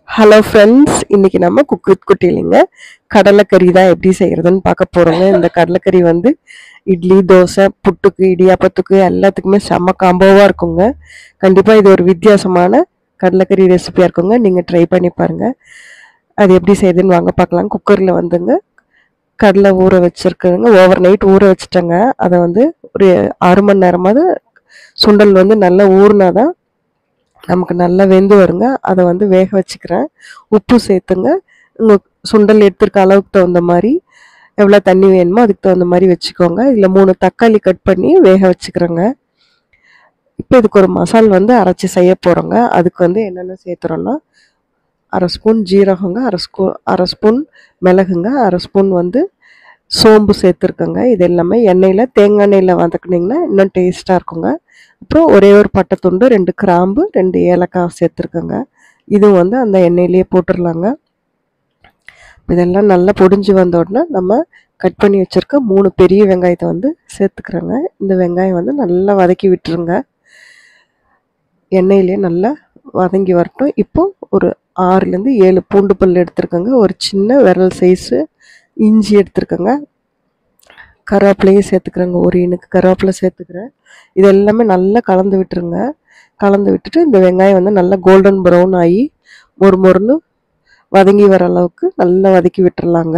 hello friends இன்னைக்கு நம்ம cook with குட்டிலிங்க கடலைக்கறி தான் எப்படி செய்யறதுன்னு பார்க்க போறோங்க இந்த கடலைக்கறி வந்து இட்லி தோசை புட்டுக்கு இடியாப்பத்துக்கு எல்லாத்துக்குமே செம்ம காம்போவா இருக்குங்க கண்டிப்பா இது ஒரு வித்தியாசமான கடலைக்கறி ரெசிபியா இருக்குங்க நீங்க ட்ரை பண்ணி பாருங்க அது எப்படி செய்யுதுன்னு வாங்க பார்க்கலாம் குக்கர்ல வந்துங்க கடலை ஊற வச்சிருக்குங்க ஓவர் நைட் ஊற வச்சுட்டேங்க அதை வந்து ஒரு ஆறு மணி நேரமாவது சுண்டல் வந்து நல்லா ஊறினாதான் நமக்கு நல்லா வெந்து வருங்க அதை வந்து வேக வச்சுக்கிறேன் உப்பு சேர்த்துங்க உங்கள் சுண்டல் எடுத்துருக்க அளவுக்கு தகுந்த மாதிரி எவ்வளோ தண்ணி வேணுமோ அதுக்கு தகுந்த மாதிரி வச்சுக்கோங்க இதில் மூணு தக்காளி கட் பண்ணி வேக வச்சுக்கிறேங்க இப்போ இதுக்கு ஒரு மசால் வந்து அரைச்சி செய்ய போகிறோங்க அதுக்கு வந்து என்னென்ன சேர்த்துறோன்னா அரை ஸ்பூன் ஜீரகங்க அரை ஸ்பூ அரை ஸ்பூன் மிளகுங்க அரை ஸ்பூன் வந்து சோம்பு சேர்த்துருக்கோங்க இது எல்லாமே எண்ணெயில் தேங்காய் எண்ணெயில் வதக்குனிங்கன்னா இன்னும் டேஸ்ட்டாக இருக்குங்க அப்புறம் ஒரே ஒரு பட்டை துண்டு ரெண்டு கிராம்பு ரெண்டு ஏலக்காய் சேர்த்துருக்கோங்க இதுவும் வந்து அந்த எண்ணெயிலேயே போட்டுடலாங்க இதெல்லாம் நல்லா பொடிஞ்சு வந்த உடனே நம்ம கட் பண்ணி வச்சுருக்க மூணு பெரிய வெங்காயத்தை வந்து சேர்த்துக்கிறோங்க இந்த வெங்காயம் வந்து நல்லா வதக்கி விட்டுருங்க எண்ணெயிலே நல்லா வதங்கி வரட்டும் இப்போ ஒரு ஆறுலேருந்து ஏழு பூண்டு பல் எடுத்துருக்கோங்க ஒரு சின்ன விரல் சைஸு இஞ்சி எடுத்துருக்கோங்க கருவேப்பிலையும் சேர்த்துக்கிறேங்க ஒரு இனுக்கு கருவேப்பிலை சேர்த்துக்கிறேன் இது எல்லாமே நல்லா கலந்து விட்டுருங்க கலந்து விட்டுட்டு இந்த வெங்காயம் வந்து நல்லா கோல்டன் ப்ரௌன் ஆகி மொறு மொறுன்னு வதங்கி வர அளவுக்கு நல்லா வதக்கி விட்டுறலாங்க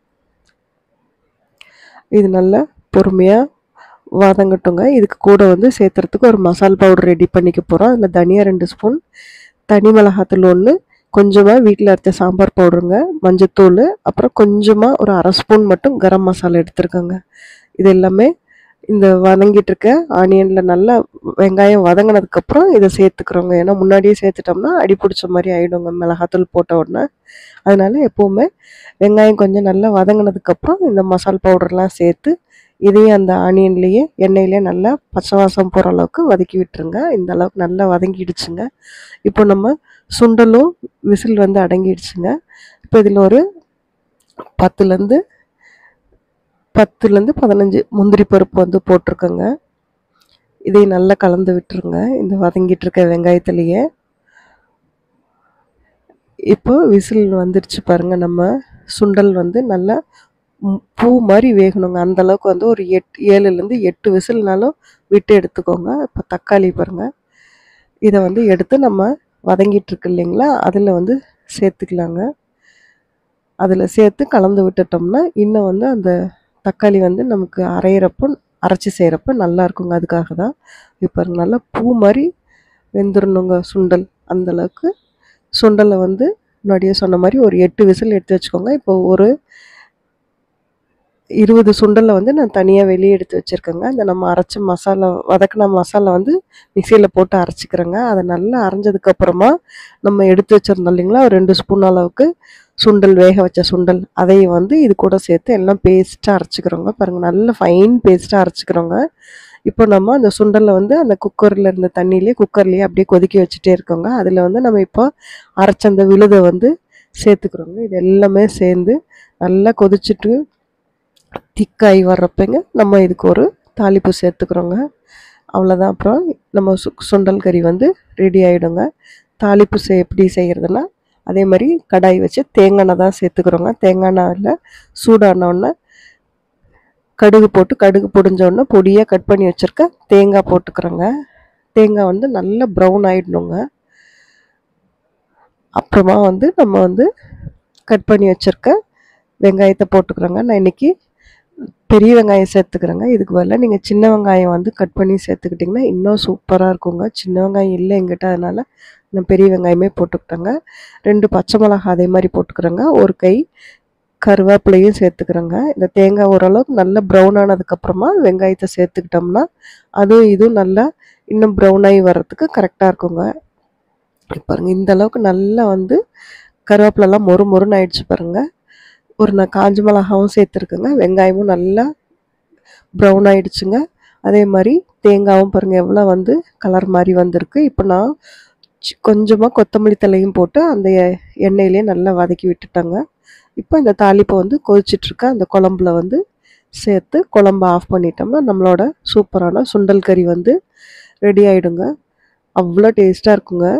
இது நல்லா பொறுமையாக வதங்கட்டுங்க இதுக்கு கூட வந்து சேர்த்துறதுக்கு ஒரு மசால் பவுடர் ரெடி பண்ணிக்க போகிறோம் அதில் தனியா ரெண்டு ஸ்பூன் தனி மிளகாத்தூள் ஒன்று கொஞ்சமாக வீட்டில் அரைச்ச சாம்பார் பவுடருங்க மஞ்சத்தூள் அப்புறம் கொஞ்சமாக ஒரு அரை ஸ்பூன் மட்டும் கரம் மசாலா எடுத்துருக்கோங்க இது எல்லாமே இந்த வதங்கிட்டு இருக்க ஆனியனில் நல்லா வெங்காயம் வதங்கினதுக்கப்புறம் இதை சேர்த்துக்கிறோங்க ஏன்னா முன்னாடியே சேர்த்துட்டோம்னா அடி பிடிச்ச மாதிரி ஆகிடுங்க மிளகாத்தூள் போட்ட உடனே அதனால எப்போவுமே வெங்காயம் கொஞ்சம் நல்லா வதங்கினதுக்கப்புறம் இந்த மசால் பவுடர்லாம் சேர்த்து இதையும் அந்த ஆனியன்லேயே எண்ணெயிலே நல்லா பச்சை வாசம் போகிற அளவுக்கு வதக்கி விட்டுருங்க இந்த அளவுக்கு நல்லா வதங்கிடுச்சுங்க இப்போ நம்ம சுண்டலும் விசில் வந்து அடங்கிடுச்சுங்க இப்போ இதில் ஒரு பத்துலேருந்து பத்துலேருந்து பதினஞ்சு முந்திரி பருப்பு வந்து போட்டிருக்கோங்க இதையும் நல்லா கலந்து விட்டுருங்க இந்த வதங்கிட்டு இருக்க வெங்காயத்துலேயே இப்போ விசில் வந்துடுச்சு பாருங்க நம்ம சுண்டல் வந்து நல்லா ம், பூ மாதிரி வேகணுங்க அந்த அளவுக்கு வந்து ஒரு எட் ஏழுலேருந்து எட்டு விசில்னாலும் விட்டு எடுத்துக்கோங்க இப்போ தக்காளி பாருங்க இதை வந்து எடுத்து நம்ம வதங்கிட்டு இருக்கு இல்லைங்களா அதில் வந்து சேர்த்துக்கலாங்க அதில் சேர்த்து கலந்து விட்டுட்டோம்னா இன்னும் வந்து அந்த தக்காளி வந்து நமக்கு அரைகிறப்போ அரைச்சி செய்கிறப்ப நல்லா இருக்குங்க அதுக்காக தான் இப்போ நல்லா பூ மாதிரி வெந்துடணுங்க சுண்டல் அந்த அளவுக்கு சுண்டலை வந்து முன்னாடியே சொன்ன மாதிரி ஒரு எட்டு விசில் எடுத்து வச்சுக்கோங்க இப்போ ஒரு இருபது சுண்டலை வந்து நான் தனியாக வெளியே எடுத்து வச்சுருக்கேங்க இந்த நம்ம அரைச்ச மசாலா வதக்கின மசாலா வந்து மிக்சியில் போட்டு அரைச்சிக்கிறேங்க அதை நல்லா அரைஞ்சதுக்கப்புறமா நம்ம எடுத்து வச்சுருந்தோம் இல்லைங்களா ஒரு ரெண்டு ஸ்பூன் அளவுக்கு சுண்டல் வேக வச்ச சுண்டல் அதையும் வந்து இது கூட சேர்த்து எல்லாம் பேஸ்ட்டாக அரைச்சிக்கிறோங்க பாருங்கள் நல்ல ஃபைன் பேஸ்ட்டாக அரைச்சிக்கிறோங்க இப்போ நம்ம அந்த சுண்டலை வந்து அந்த குக்கரில் இருந்த தண்ணியிலே குக்கர்லேயே அப்படியே கொதிக்க வச்சுட்டே இருக்கோங்க அதில் வந்து நம்ம இப்போ அரைச்ச அந்த விழுதை வந்து சேர்த்துக்கிறோங்க இது எல்லாமே சேர்ந்து நல்லா கொதிச்சுட்டு திக்காகி வர்றப்பங்க நம்ம இதுக்கு ஒரு தாளிப்பு சேர்த்துக்கிறோங்க அவ்வளோதான் அப்புறம் நம்ம சு சுண்டல் கறி வந்து ரெடி ஆகிடுங்க தாளிப்பு செய் எப்படி செய்கிறதுனா அதே மாதிரி கடாய் வச்சு தேங்காய் எண்ணெய் தான் சேர்த்துக்கிறோங்க தேங்காய் எண்ணெயில் சூடான உடனே கடுகு போட்டு கடுகு பொடிஞ்ச உடனே பொடியாக கட் பண்ணி வச்சுருக்க தேங்காய் போட்டுக்கிறோங்க தேங்காய் வந்து நல்லா ப்ரௌன் ஆகிடணுங்க அப்புறமா வந்து நம்ம வந்து கட் பண்ணி வச்சுருக்க வெங்காயத்தை போட்டுக்கிறோங்க நான் இன்னைக்கு பெரிய வெங்காயம் சேர்த்துக்கிறேங்க இதுக்கு பதிலாக நீங்கள் சின்ன வெங்காயம் வந்து கட் பண்ணி சேர்த்துக்கிட்டிங்கன்னா இன்னும் சூப்பராக இருக்குங்க சின்ன வெங்காயம் இல்லை எங்கிட்ட அதனால் நான் பெரிய வெங்காயமே போட்டுக்கிட்டேங்க ரெண்டு பச்சை மிளகா அதே மாதிரி போட்டுக்கிறேங்க ஒரு கை கருவேப்பிலையும் சேர்த்துக்கிறேங்க இந்த தேங்காய் ஓரளவுக்கு நல்லா ப்ரௌன் ஆனதுக்கப்புறமா வெங்காயத்தை சேர்த்துக்கிட்டோம்னா அதுவும் இதுவும் நல்லா இன்னும் ப்ரௌன் ஆகி வர்றதுக்கு கரெக்டாக இருக்குங்க பாருங்க இந்த அளவுக்கு நல்லா வந்து கருவேப்பிலெல்லாம் மொறு மொறுன்னு ஆயிடுச்சு பாருங்க ஒரு நான் காஞ்ச மிளகாவும் சேர்த்துருக்குங்க வெங்காயமும் நல்லா ப்ரௌன் ஆயிடுச்சுங்க அதே மாதிரி தேங்காயும் பாருங்கள் எவ்வளோ வந்து கலர் மாதிரி வந்திருக்கு இப்போ நான் சி- கொஞ்சமாக கொத்தமல்லி தலையும் போட்டு அந்த எ- எண்ணெயிலே நல்லா வதக்கி விட்டுட்டேங்க இப்போ இந்த தாளிப்பை வந்து கொதிச்சிட்ருக்க அந்த குழம்புல வந்து சேர்த்து குழம்ப ஆஃப் பண்ணிட்டோம்னா நம்மளோட சூப்பரான சுண்டல் கறி வந்து ரெடி ஆகிடுங்க அவ்வளோ டேஸ்ட்டாக இருக்குங்க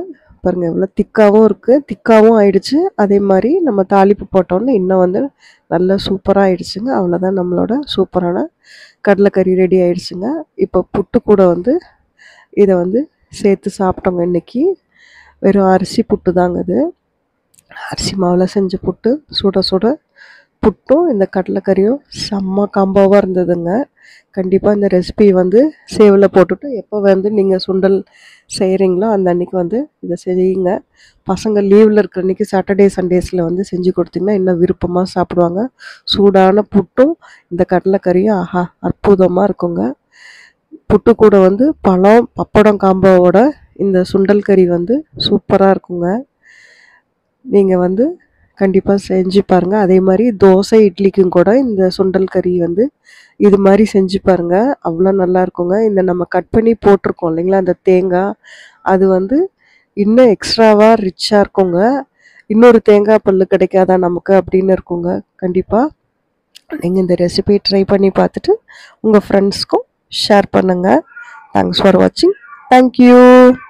பாருங்கள் எவ்வளோ திக்காகவும் இருக்குது திக்காகவும் ஆயிடுச்சு அதே மாதிரி நம்ம தாளிப்பு போட்டோன்னே இன்னும் வந்து நல்லா சூப்பராக ஆயிடுச்சுங்க அவ்வளோதான் நம்மளோட சூப்பரான கடலைக்கறி ரெடி ஆயிடுச்சுங்க இப்போ புட்டு கூட வந்து இதை வந்து சேர்த்து சாப்பிட்டோங்க இன்னைக்கு வெறும் அரிசி புட்டு தாங்க இது அரிசி மாவில் செஞ்ச புட்டு சுட சுட புட்டும் இந்த கடலைக்கறியும் செம்ம காம்போவாக இருந்ததுங்க கண்டிப்பாக இந்த ரெசிபி வந்து சேவில் போட்டுட்டு எப்போ வந்து நீங்கள் சுண்டல் செய்கிறீங்களோ அந்த அன்னைக்கு வந்து இதை செய்யுங்க பசங்க லீவில் இருக்கிற அன்றைக்கி சாட்டர்டே சண்டேஸில் வந்து செஞ்சு கொடுத்தீங்கன்னா இன்னும் விருப்பமாக சாப்பிடுவாங்க சூடான புட்டும் இந்த கடலைக்கறியும் ஆஹா அற்புதமாக இருக்குங்க புட்டு கூட வந்து பழம் பப்படம் காம்போவோட இந்த சுண்டல் கறி வந்து சூப்பராக இருக்குங்க நீங்கள் வந்து கண்டிப்பாக செஞ்சு பாருங்கள் அதே மாதிரி தோசை இட்லிக்கும் கூட இந்த சுண்டல் கறி வந்து இது மாதிரி செஞ்சு பாருங்கள் அவ்வளோ நல்லா இருக்குங்க இந்த நம்ம கட் பண்ணி போட்டிருக்கோம் இல்லைங்களா அந்த தேங்காய் அது வந்து இன்னும் எக்ஸ்ட்ராவாக ரிச்சாக இருக்குங்க இன்னொரு தேங்காய் பல்லு கிடைக்காதா நமக்கு அப்படின்னு இருக்குங்க கண்டிப்பாக நீங்கள் இந்த ரெசிபி ட்ரை பண்ணி பார்த்துட்டு உங்கள் ஃப்ரெண்ட்ஸ்க்கும் ஷேர் பண்ணுங்கள் தேங்க்ஸ் ஃபார் வாட்சிங் தேங்க்யூ